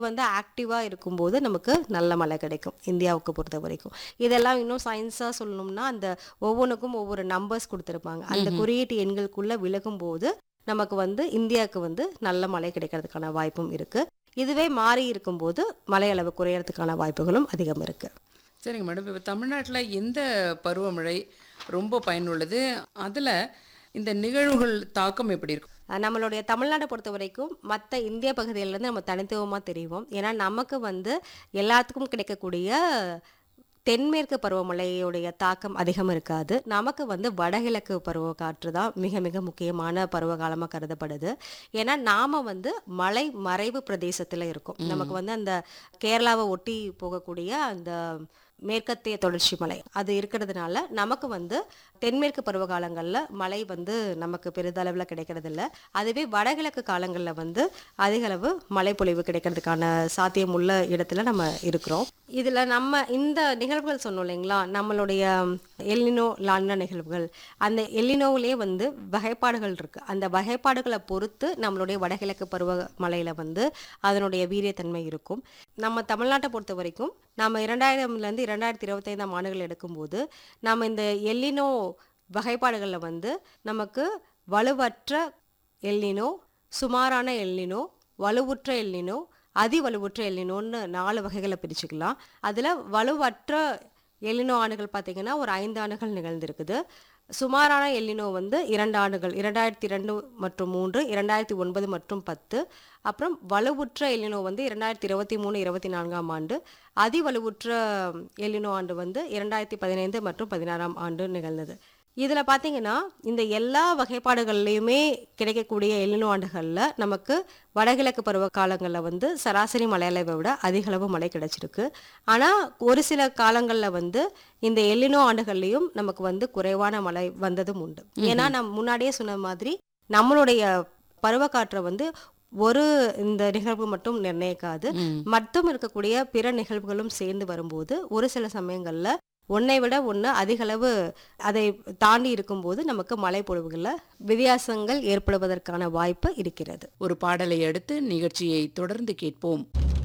வந்து ஆக்டிவாக இருக்கும்போது நமக்கு நல்ல மழை கிடைக்கும் இந்தியாவுக்கு பொறுத்த வரைக்கும் இதெல்லாம் இன்னும் சயின்ஸாக சொல்லணும்னா அந்த ஒவ்வொன்றுக்கும் ஒவ்வொரு நம்பர்ஸ் கொடுத்துருப்பாங்க அந்த குறியீட்டு எண்களுக்குள்ள விலகும் போது நமக்கு வந்து இந்தியாவுக்கு வந்து நல்ல மழை கிடைக்கிறதுக்கான வாய்ப்பும் இருக்கு இதுவே மாறி இருக்கும்போது மழை அளவு குறையறதுக்கான வாய்ப்புகளும் அதிகம் இருக்கு சரிங்க மேடம் இப்போ தமிழ்நாட்டில் எந்த பருவமழை ரொம்ப பயனுள்ளது அதில் இந்த நிகழ்வுகள் தாக்கம் எப்படி இருக்கும் அஹ் நம்மளுடைய தமிழ்நாட்டை பொறுத்த வரைக்கும் மற்ற இந்திய பகுதியிலேருந்து நம்ம தனித்துவமாக தெரியும் ஏன்னா நமக்கு வந்து எல்லாத்துக்கும் கிடைக்கக்கூடிய தென்மேற்கு பருவமழையுடைய தாக்கம் அதிகம் இருக்காது நமக்கு வந்து வடகிழக்கு பருவ காற்று தான் மிக மிக முக்கியமான பருவ காலமாக கருதப்படுது ஏன்னா நாம வந்து மலை மறைவு பிரதேசத்தில் இருக்கோம் நமக்கு வந்து அந்த கேரளாவை ஒட்டி போகக்கூடிய அந்த மேற்கத்திய தொடர்ச்சி மலை அது இருக்கிறதுனால நமக்கு வந்து தென்மேற்கு பருவ காலங்களில் மழை வந்து நமக்கு பெரிதளவில் கிடைக்கிறது இல்ல அதுவே வடகிழக்கு காலங்களில் வந்து அதிக அளவு மழைப்பொழிவு கிடைக்கிறதுக்கான சாத்தியம் உள்ள இடத்துல நம்ம இருக்கிறோம் இதில் நம்ம இந்த நிகழ்வுகள் சொன்னோம் இல்லைங்களா நம்மளுடைய எல்லினோ லான்னா நிகழ்வுகள் அந்த எல்லினோவிலே வந்து வகைப்பாடுகள் இருக்கு அந்த வகைப்பாடுகளை பொறுத்து நம்மளுடைய வடகிழக்கு பருவ மழையில வந்து அதனுடைய வீரியத்தன்மை இருக்கும் நம்ம தமிழ்நாட்டை பொறுத்த வரைக்கும் நம்ம இரண்டாயிரம்லேருந்து இரண்டாயிரத்தி இருபத்தைந்தாம் ஆண்டுகள் எடுக்கும்போது நம்ம இந்த எல்லினோ வகைப்பாடுகளில் வந்து நமக்கு வலுவற்ற எல்லினோ சுமாரான எல்லினோ வலுவுற்ற எல்லினோ அதி வலுவுற்ற எல்லினோன்னு நாலு வகைகளை பிரிச்சுக்கலாம் அதில் வலுவற்ற எல்லினோ ஆண்டுகள் பார்த்தீங்கன்னா ஒரு ஐந்து ஆண்டுகள் நிகழ்ந்திருக்குது சுமாரான எல்லினோ வந்து இரண்டு ஆண்டுகள் இரண்டாயிரத்தி இரண்டு மற்றும் மூன்று இரண்டாயிரத்தி ஒன்பது மற்றும் பத்து அப்புறம் வலுவுற்ற எல்லினோ வந்து இரண்டாயிரத்தி இருபத்தி மூணு இருபத்தி நான்காம் ஆண்டு அதி வலுவுற்ற எல்லினோ ஆண்டு வந்து இரண்டாயிரத்தி பதினைந்து மற்றும் பதினாறாம் ஆண்டு நிகழ்ந்தது இதில் பார்த்தீங்கன்னா இந்த எல்லா வகைப்பாடுகள்லையுமே கிடைக்கக்கூடிய எல்லினோ ஆண்டுகளில் நமக்கு வடகிழக்கு பருவ காலங்களில் வந்து சராசரி மழை அளவை விட அதிக அளவு மழை கிடைச்சிருக்கு ஆனால் ஒரு சில காலங்களில் வந்து இந்த எல்லினோ ஆண்டுகள்லையும் நமக்கு வந்து குறைவான மழை வந்ததும் உண்டு ஏன்னா நான் முன்னாடியே சொன்ன மாதிரி நம்மளுடைய பருவக்காற்றை வந்து ஒரு இந்த நிகழ்வு மட்டும் நிர்ணயிக்காது மட்டும் இருக்கக்கூடிய பிற நிகழ்வுகளும் சேர்ந்து வரும்போது ஒரு சில சமயங்கள்ல ஒன்றை விட ஒன்று அதிகளவு அதை தாண்டி இருக்கும்போது நமக்கு மழை பொழிவுகளில் வித்தியாசங்கள் ஏற்படுவதற்கான வாய்ப்பு இருக்கிறது ஒரு பாடலை அடுத்து நிகழ்ச்சியை தொடர்ந்து கேட்போம்